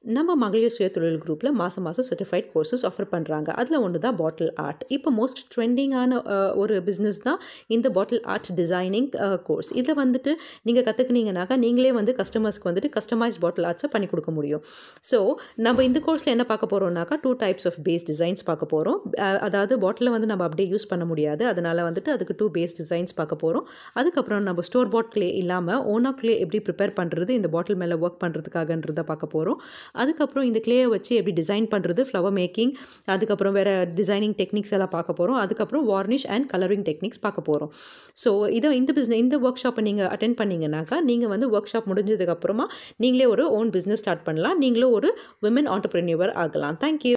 நம்ம மகளிர் சுய தொழில் குரூப்பில் மாதம் மாதம் சர்டிஃபைட் கோர்சஸ் ஆஃபர் பண்ணுறாங்க அதில் ஒன்று தான் பாட்டில் ஆர்ட் இப்போ மோஸ்ட் ட்ரெண்டிங்கான ஒரு பிஸ்னஸ் தான் இந்த பாட்டில் ஆர்ட் டிசைனிங் கோர்ஸ் இதை வந்துட்டு நீங்கள் கற்றுக்குனீங்கனாக்கா நீங்களே வந்து கஸ்டமர்ஸ்க்கு வந்துட்டு கஸ்டமைஸ் பாட்டில் ஆர்ட்ஸை பண்ணி கொடுக்க முடியும் ஸோ நம்ம இந்த கோர்ஸில் என்ன பார்க்க போகிறோம்னாக்கா two types of base designs பார்க்க போகிறோம் அதாவது பாட்டிலை வந்து நம்ம அப்படியே யூஸ் பண்ண முடியாது அதனால் வந்துட்டு அதுக்கு டூ பேஸ் டிசைன்ஸ் பார்க்க போகிறோம் அதுக்கப்புறம் நம்ம ஸ்டோர் பாட் கிளே இல்லாமல் ஓனா கிளே எப்படி ப்ரிப்பேர் பண்ணுறது இந்த பாட்டில் மேலே ஒர்க் பண்ணுறதுக்காகன்றதை பார்க்க போகிறோம் அதுக்கப்புறம் இந்த கிளேயை வச்சு எப்படி டிசைன் பண்ணுறது ஃப்ளவர் மேக்கிங் அதுக்கப்புறம் வேறு டிசைனிங் டெக்னிக்ஸ் எல்லாம் பார்க்க போகிறோம் அதுக்கப்புறம் வார்னிஷ் அண்ட் கலரிங் டெக்னிக்ஸ் பார்க்க போகிறோம் ஸோ இதை இந்த பிஸ்னஸ் இந்த ஒர்க் ஷாப்பை நீங்கள் அட்டென்ட் பண்ணிங்கனாக்கா நீங்கள் வந்து ஒர்க் ஷாப் முடிஞ்சதுக்கப்புறமா நீங்களே ஒரு ஓன் பிஸ்னஸ் ஸ்டார்ட் பண்ணலாம் நீங்களும் ஒரு விமன் ஆண்டர்பிரினியூவர் ஆகலாம் தேங்க்யூ